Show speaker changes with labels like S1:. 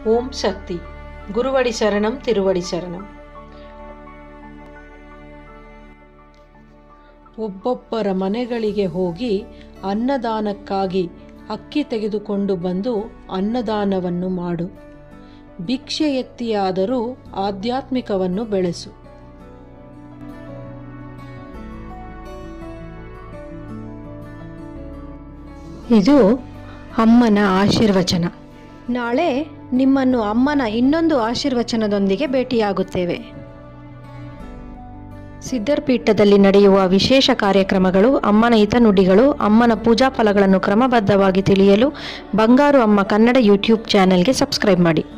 S1: ಓಂ ಶಕ್ತಿ ಗುರುವಡಿ ಶರಣಂ ತಿರುವಡಿ ಶರಣಂ ಒಬ್ಬೊಬ್ಬರ ಮನೆಗಳಿಗೆ ಹೋಗಿ ಅನ್ನದಾನಕ್ಕಾಗಿ ಅಕ್ಕಿ ತೆಗೆದುಕೊಂಡು ಬಂದು ಅನ್ನದಾನವನ್ನು ಮಾಡು ಭಿಕ್ಷೆ ಎತ್ತಿಯಾದರೂ ಆಧ್ಯಾತ್ಮಿಕವನ್ನು ಬೆಳೆಸು
S2: ಇದು ಅಮ್ಮನ ಆಶೀರ್ವಚನ ನಾಳೆ ನಿಮ್ಮನ್ನು ಅಮ್ಮನ ಇನ್ನೊಂದು ಆಶೀರ್ವಚನದೊಂದಿಗೆ ಭೇಟಿಯಾಗುತ್ತೇವೆ ಸಿದ್ಧರ್ಪೀಠದಲ್ಲಿ ನಡೆಯುವ ವಿಶೇಷ ಕಾರ್ಯಕ್ರಮಗಳು ಅಮ್ಮನ ಹಿತನುಡಿಗಳು ಅಮ್ಮನ ಪೂಜಾ ಫಲಗಳನ್ನು ಕ್ರಮಬದ್ಧವಾಗಿ ತಿಳಿಯಲು ಬಂಗಾರು ಅಮ್ಮ ಕನ್ನಡ ಯೂಟ್ಯೂಬ್ ಚಾನೆಲ್ಗೆ ಸಬ್ಸ್ಕ್ರೈಬ್ ಮಾಡಿ